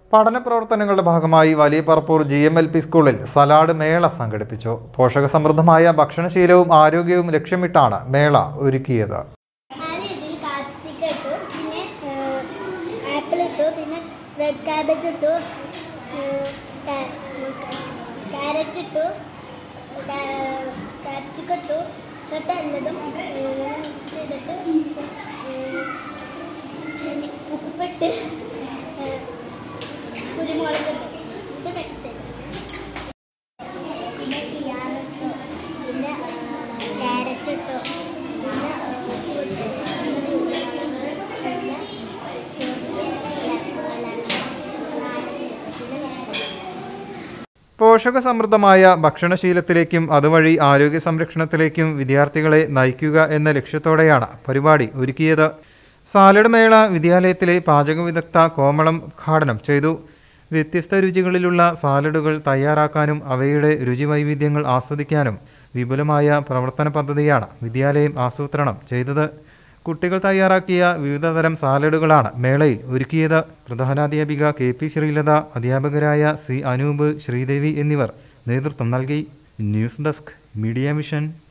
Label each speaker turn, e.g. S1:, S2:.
S1: പഠന പ്രവർത്തനങ്ങളുടെ ഭാഗമായി വലിയ Parappur G M L P സ്കൂളിൽ സലാഡ് മേള സംഘടിപ്പിച്ചു പോഷകസമൃദ്ധമായ ഭക്ഷണശീലവും ആരോഗ്യവും ലക്ഷ്യമിട്ടാണ് മേള ഒരുക്കിയത്
S2: ആദ്യം ഇതിൽ കാപ്സിക്ക ഇട്ടു പിന്നെ ആപ്പിൾ ഇട്ടു പിന്നെ റെഡ് ക്യാബേജ് ഇട്ടു ക്യാരറ്റ് ഇട്ടു കാപ്സിക്ക ഇട്ടു എന്നിട്ട് എല്ലതും മിക്സ് ചെയ്തിട്ട് ഏഹ്, പിന്നെ ഉപ്പിട്ട് ഏഹ്, കുരുമുളക് ഇട്ടു എന്നിട്ട് മിക്സ് ചെയ്തു പിന്നെ കിയാറിട്ടു പിന്നെ ക്യാരറ്റ് ഇട്ടു പിന്നെ ഉപ്പ് ഇട്ടു പിന്നെ
S1: പോഷകസമൃദ്ധമായ ഭക്ഷണശീലത്തിലേക്കും അതുവഴി ആരോഗ്യ സംരക്ഷണത്തിലേക്കും വിദ്യാർത്ഥികളെ നയിക്കുക എന്ന ലക്ഷ്യത്തോടെയാണ് പരിപാടി ഒരുക്കിയത് സാലഡ് മേള വിദ്യാലയത്തിലെ പാചക വിദഗ്ധ കോമളം ഉദ്ഘാടനം ചെയ്തു വ്യത്യസ്ത രുചികളിലുള്ള സാലഡുകൾ തയ്യാറാക്കാനും അവയുടെ രുചിവൈവിധ്യങ്ങൾ ആസ്വദിക്കാനും വിപുലമായ പ്രവർത്തന പദ്ധതിയാണ് വിദ്യാലയം ആസൂത്രണം ചെയ്തത് കുട്ടികൾ തയ്യാറാക്കിയ വിവിധതരം സാലഡുകളാണ് മേളയിൽ ഒരുക്കിയത് പ്രധാനാധ്യാപിക കെ പി ശ്രീലത അധ്യാപകരായ സി അനൂപ് ശ്രീദേവി എന്നിവർ നേതൃത്വം നൽകി ന്യൂസ് ഡെസ്ക് മീഡിയ മിഷൻ